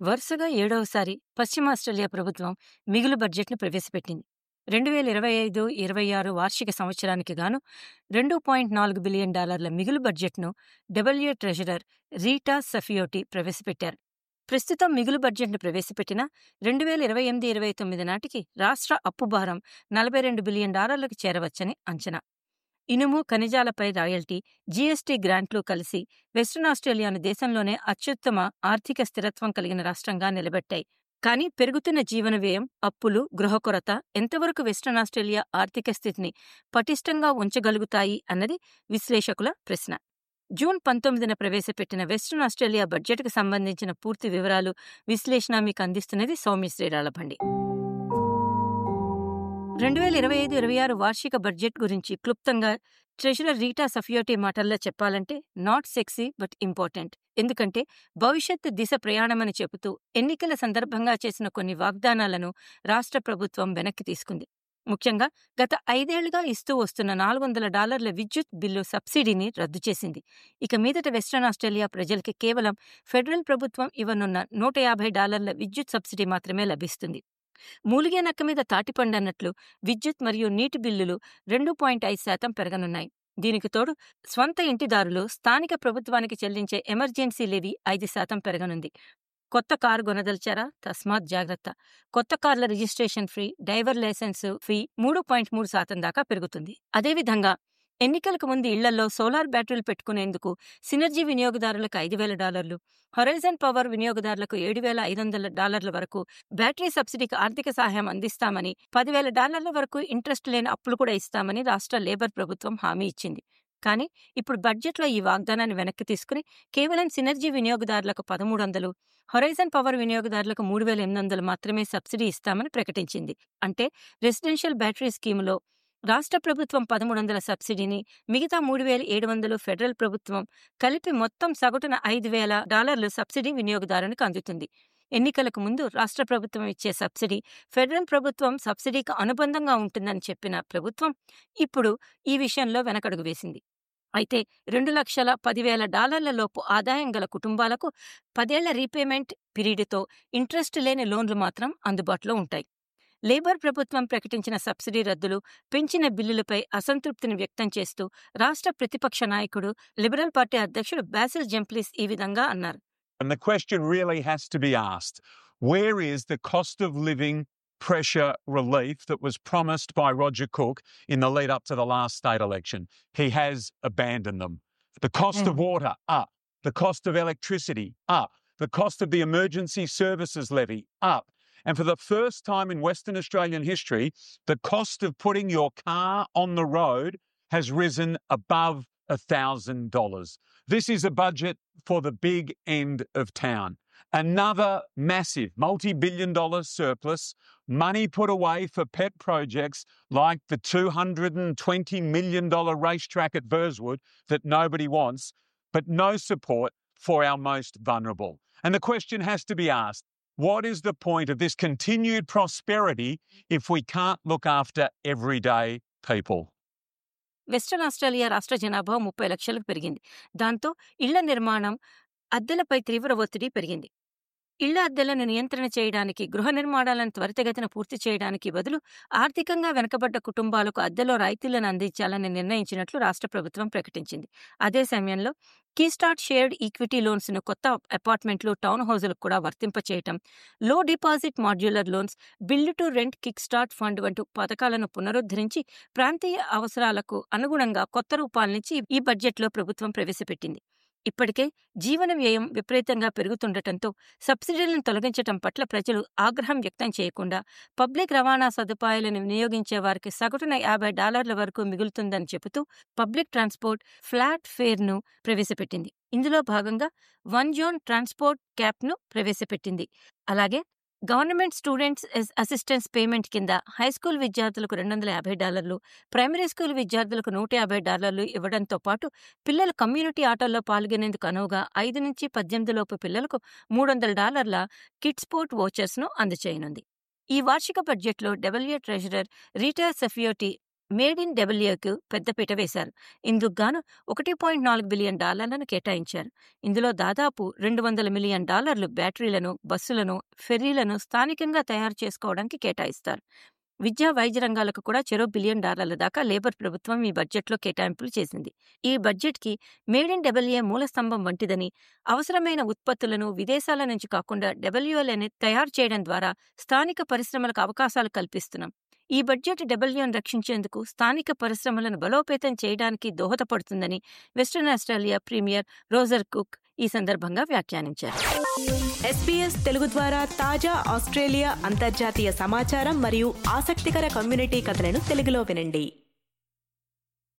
వరుసగా ఏడవసారి పశ్చిమ ఆస్ట్రేలియా ప్రభుత్వం మిగులు బడ్జెట్ను ప్రవేశపెట్టింది రెండు వేల ఇరవై ఐదు ఇరవై ఆరు వార్షిక సంవత్సరానికి గాను రెండు పాయింట్ నాలుగు బిలియన్ డాలర్ల మిగులు బడ్జెట్ను డబ్ల్యూ ట్రెజరర్ రీటా సఫియోటి ప్రవేశపెట్టారు ప్రస్తుతం మిగులు బడ్జెట్ను ప్రవేశపెట్టిన రెండు వేల ఇరవై ఎనిమిది ఇరవై తొమ్మిది నాటికి రాష్ట్ర అప్పు భారం నలభై రెండు బిలియన్ డాలర్లకు చేరవచ్చని అంచనా ఇనుము ఖనిజాలపై రాయల్టీ జీఎస్టీ గ్రాంట్లు కలిసి వెస్ట్రన్ ఆస్ట్రేలియాను దేశంలోనే అత్యుత్తమ ఆర్థిక స్థిరత్వం కలిగిన రాష్ట్రంగా నిలబెట్టాయి కానీ పెరుగుతున్న జీవన వ్యయం అప్పులు గృహ కొరత ఎంతవరకు వెస్ట్రన్ ఆస్ట్రేలియా ఆర్థిక స్థితిని పటిష్టంగా ఉంచగలుగుతాయి అన్నది విశ్లేషకుల ప్రశ్న జూన్ పంతొమ్మిదిన ప్రవేశపెట్టిన వెస్ట్రన్ ఆస్ట్రేలియా బడ్జెట్కు సంబంధించిన పూర్తి వివరాలు విశ్లేషణ మీకు అందిస్తున్నది సౌమ్య శ్రీరాళభండి రెండు వేల ఇరవై ఐదు ఇరవై ఆరు వార్షిక బడ్జెట్ గురించి క్లుప్తంగా ట్రెజరర్ రీటా సఫియోటి మాటల్లో చెప్పాలంటే నాట్ సెక్సీ బట్ ఇంపార్టెంట్ ఎందుకంటే భవిష్యత్ దిశ ప్రయాణమని చెబుతూ ఎన్నికల సందర్భంగా చేసిన కొన్ని వాగ్దానాలను రాష్ట్ర ప్రభుత్వం వెనక్కి తీసుకుంది ముఖ్యంగా గత ఐదేళ్లుగా ఇస్తూ వస్తున్న నాలుగు వందల డాలర్ల విద్యుత్ బిల్లు సబ్సిడీని రద్దు చేసింది ఇక మీదట వెస్ట్రన్ ఆస్ట్రేలియా ప్రజలకి కేవలం ఫెడరల్ ప్రభుత్వం ఇవ్వనున్న నూట యాభై డాలర్ల విద్యుత్ సబ్సిడీ మాత్రమే లభిస్తుంది మూలిగే నక్క మీద తాటిపండన్నట్లు విద్యుత్ మరియు నీటి బిల్లులు రెండు పాయింట్ ఐదు శాతం పెరగనున్నాయి దీనికి తోడు స్వంత ఇంటిదారులు స్థానిక ప్రభుత్వానికి చెల్లించే ఎమర్జెన్సీ లెవీ ఐదు శాతం పెరగనుంది కొత్త కారు కొనదల్చారా తస్మాత్ జాగ్రత్త కొత్త కార్ల registration fee driver licence fee మూడు పాయింట్ మూడు శాతం దాకా పెరుగుతుంది అదేవిధంగా ఎన్నికలకు ముందు ఇళ్లలో సోలార్ బ్యాటరీలు పెట్టుకునేందుకు సినర్జీ వినియోగదారులకు ఐదు వేల డాలర్లు హొరైజన్ పవర్ వినియోగదారులకు ఏడు వేల ఐదు వందల డాలర్ల వరకు బ్యాటరీ సబ్సిడీకి ఆర్థిక సహాయం అందిస్తామని పదివేల డాలర్ల వరకు ఇంట్రెస్ట్ లేని అప్పులు కూడా ఇస్తామని రాష్ట్ర లేబర్ ప్రభుత్వం హామీ ఇచ్చింది కానీ ఇప్పుడు బడ్జెట్లో ఈ వాగ్దానాన్ని వెనక్కి తీసుకుని కేవలం సినర్జీ వినియోగదారులకు పదమూడు వందలు హొరైజన్ పవర్ వినియోగదారులకు మూడు వేల ఎనిమిది వందలు మాత్రమే సబ్సిడీ ఇస్తామని ప్రకటించింది అంటే రెసిడెన్షియల్ బ్యాటరీ స్కీములో రాష్ట్ర ప్రభుత్వం పదమూడు వందల సబ్సిడీని మిగతా మూడు వేల ఏడు వందలు ఫెడరల్ ప్రభుత్వం కలిపి మొత్తం సగటున ఐదు వేల డాలర్లు సబ్సిడీ వినియోగదారునికి అందుతుంది ఎన్నికలకు ముందు రాష్ట్ర ప్రభుత్వం ఇచ్చే సబ్సిడీ ఫెడరల్ ప్రభుత్వం సబ్సిడీకి అనుబంధంగా ఉంటుందని చెప్పిన ప్రభుత్వం ఇప్పుడు ఈ విషయంలో వెనకడుగు వేసింది అయితే రెండు లక్షల పదివేల డాలర్ల లోపు ఆదాయం గల కుటుంబాలకు పదేళ్ల రీపేమెంట్ పీరియడ్తో ఇంట్రెస్ట్ లేని లోన్లు మాత్రం అందుబాటులో ఉంటాయి లేబర్ ప్రభుత్వం ప్రకటించిన సబ్సిడీ రద్దులు పెంచిన బిల్లులపై అసంతృప్తిని వ్యక్తం చేస్తూ రాష్ట్ర ప్రతిపక్ష నాయకుడు లిబరల్ పార్టీ అధ్యక్షుడు బాసిల్ జంప్లీస్ ఈ విధంగా అన్నారు And the question really has to be asked where is the cost of living pressure relief that was promised by Roger Cook in the lead up to the last state election? He has abandoned them. The cost of water, up. The cost of electricity, up. The cost of the emergency services levy, up. And for the first time in Western Australian history, the cost of putting your car on the road has risen above $1,000. This is a budget for the big end of town. Another massive multi billion dollar surplus, money put away for pet projects like the $220 million racetrack at Burswood that nobody wants, but no support for our most vulnerable. And the question has to be asked what is the point of this continued prosperity if we can't look after everyday people? Western Australia రాష్ట్ర జనాభా ముప్పై లక్షలకు పెరిగింది దాంతో ఇళ్ల నిర్మాణం అద్దెలపై తీవ్ర ఒత్తిడి పెరిగింది ఇళ్ల అద్దెలను నియంత్రణ చేయడానికి గృహ నిర్మాణాలను త్వరితగతిన పూర్తి చేయడానికి బదులు ఆర్థికంగా వెనుకబడ్డ కుటుంబాలకు అద్దెలో రాయితీలను అందించాలని నిర్ణయించినట్లు రాష్ట్ర ప్రభుత్వం ప్రకటించింది అదే సమయంలో కీస్టార్ట్ షేర్డ్ ఈక్విటీ లోన్స్ ను కొత్త అపార్ట్మెంట్లు టౌన్ హౌజులకు కూడా వర్తింపచేయటం లో deposit modular loans build to rent kick start fund వంటి పథకాలను పునరుద్ధరించి ప్రాంతీయ అవసరాలకు అనుగుణంగా కొత్త రూపాలనిచ్చి ఈ బడ్జెట్లో ప్రభుత్వం ప్రవేశపెట్టింది ఇప్పటికే జీవన వ్యయం విపరీతంగా పెరుగుతుండటంతో సబ్సిడీలను తొలగించటం పట్ల ప్రజలు ఆగ్రహం వ్యక్తం చేయకుండా పబ్లిక్ రవాణా సదుపాయాలను వినియోగించే వారికి సగటున యాభై డాలర్ల వరకు మిగులుతుందని చెబుతూ పబ్లిక్ ట్రాన్స్పోర్ట్ ఫ్లాట్ ఫేర్ను ప్రవేశపెట్టింది ఇందులో భాగంగా వన్ జోన్ ట్రాన్స్పోర్ట్ క్యాప్ను ప్రవేశపెట్టింది అలాగే గవర్నమెంట్ స్టూడెంట్స్ అసిస్టెన్స్ పేమెంట్ కింద హై స్కూల్ విద్యార్థులకు రెండు వందల యాభై డాలర్లు ప్రైమరీ స్కూల్ విద్యార్థులకు నూట యాభై డాలర్లు ఇవ్వడంతో పాటు పిల్లలు కమ్యూనిటీ ఆటల్లో పాల్గొనేందుకు అనువుగా ఐదు నుంచి పద్దెనిమిది లోపు పిల్లలకు మూడు వందల డాలర్ల కిడ్ స్పోర్ట్ వోచర్స్ ను అందచేయనుంది ఈ వార్షిక బడ్జెట్లో W treasurer Rita Saffioti made in డబ్ల్యూకు పెద్దపీట వేశారు ఇందుకు గాను ఒకటి పాయింట్ నాలుగు బిలియన్ డాలర్లను కేటాయించారు ఇందులో దాదాపు రెండు వందల మిలియన్ డాలర్లు బ్యాటరీలను బస్సులను ఫెర్రీలను స్థానికంగా తయారు చేసుకోవడానికి కేటాయిస్తారు విద్యా వైద్య రంగాలకు కూడా చెరో బిలియన్ డాలర్ల దాకా లేబర్ ప్రభుత్వం ఈ బడ్జెట్లో కేటాయింపులు చేసింది ఈ బడ్జెట్కి మేడ్ ఇన్ డబ్ల్యూఏ మూలస్తంభం వంటిదని అవసరమైన ఉత్పత్తులను విదేశాల నుంచి కాకుండా డబ్ల్యూఎల్ని తయారు చేయడం ద్వారా స్థానిక పరిశ్రమలకు అవకాశాలు కల్పిస్తున్నాం ఈ బడ్జెట్ డబ్ల్యూఎన్ రక్షించేందుకు స్థానిక పరిశ్రమలను బలోపేతం చేయడానికి దోహదపడుతుందని Western Australia premier Roger Cook ఈ సందర్భంగా వ్యాఖ్యానించారు ఎస్పీఎస్ తెలుగు ద్వారా తాజా ఆస్ట్రేలియా అంతర్జాతీయ సమాచారం మరియు ఆసక్తికర కమ్యూనిటీ కథలను తెలుగులో వినండి